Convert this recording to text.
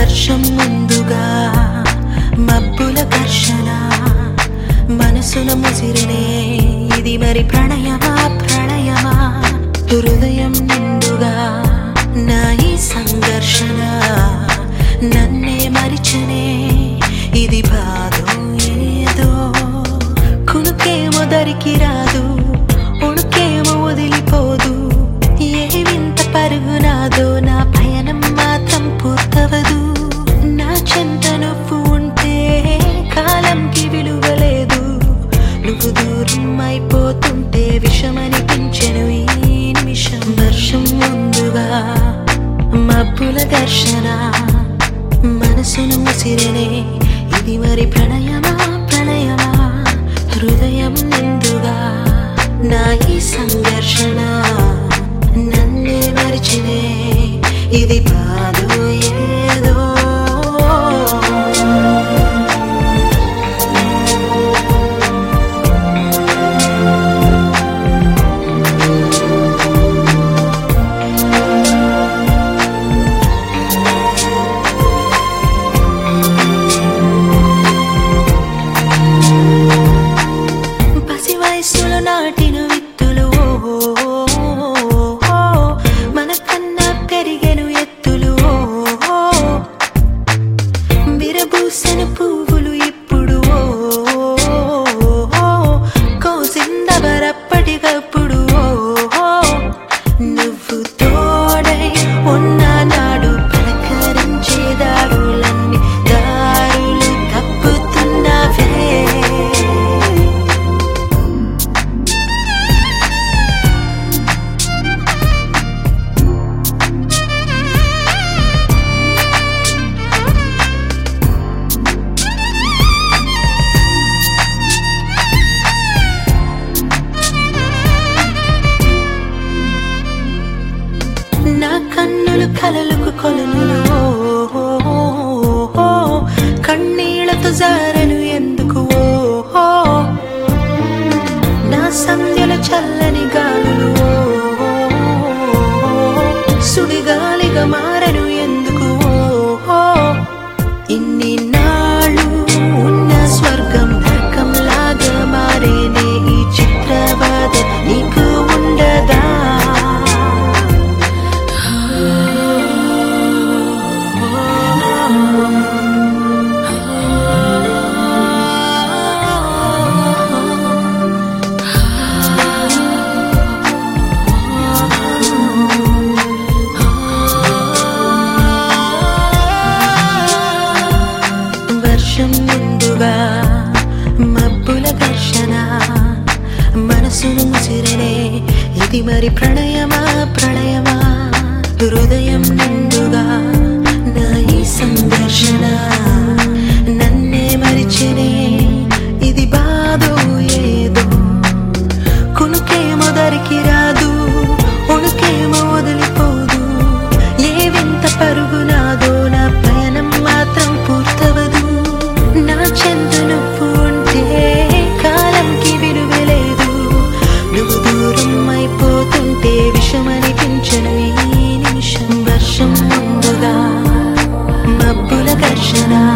వర్షం ముందుగా మబ్బుల ఘర్షణ మనసున ముసిరినే ఇది మరి ప్రణయమా ప్రణయమా హృదయం నిండుగా నా ఈ సంఘర్షణ నన్నే మరిచనే ఇది బాధో ఏదో కునుకేమో దరికి రాదు ఉణుకేమో వదిలిపోదు ఏ వింత పరుగునాదో నా పయనం మాత్రం పూర్తవదు నా చెంత నువ్వు ఉంటే కాలంకి విలువలేదు నువ్వు దూరం అయిపోతుంటే విషమనిపించెను ఈ నిమిషం వర్షం ముందుగా మబ్బుల ఘర్షణ మనసును ముసిరనే ఇది మరి ప్రణయమా ప్రణయమా హృదయం నిండుగా నా ఈ సంఘర్షణ నన్నే మరిచినే ఇది బాధో ఏదో పసి వయస్సులో నాటిన విత్తులు ఓహో, ఓహో, మన కన్నా పెరిగెను ఎత్తులు ఓహో, విరబూసెను పువ్వులు ఇప్పుడు ఓహో, కోసిందవరప్పటికప్పుడు ఓహో, నువ్వు తోడై ఉన్న నాడు పలకరించే దారులన్నీ దారులు తప్పుతున్నావే నా కన్నులు కలలకు కొలనులు ఓహో, కన్నీళ్లతో జారను ఎందుకు ఓహో నా సంధ్యల చల్లని గాలులు ఓహో, సుడిగాలిగా మారను ఎందుకు ఓహో ఇన్ని నాళ్ళు ఉన్న స్వర్గం నరకంలాగా మారేనే ఈ చిత్రబాధ నీకు ఉండదా వర్షం ముందుగా మబ్బుల ఘర్షణ మనసును ముసిరనే ఇది మరి ప్రణయమా ప్రణయమా హృదయం నిండుగా నా ఈ సంఘర్షణ నన్నే మరిచెనే ఇది బాధో ఏదో కునుకేమో దరికి రాదు ఉణుకేమో వదిలిపోదు ఏ వింత పరుగునాదో నా పయనం మాత్రం పూర్తవదు నా చెంత నువ్వు ఉంటే కాలంకి విలువలేదు నువ్వు దూరం అయిపోతుంటే విషమనిపించను ఈ నిమిషం వర్షం ముందుగా మబ్బుల ఘర్షణ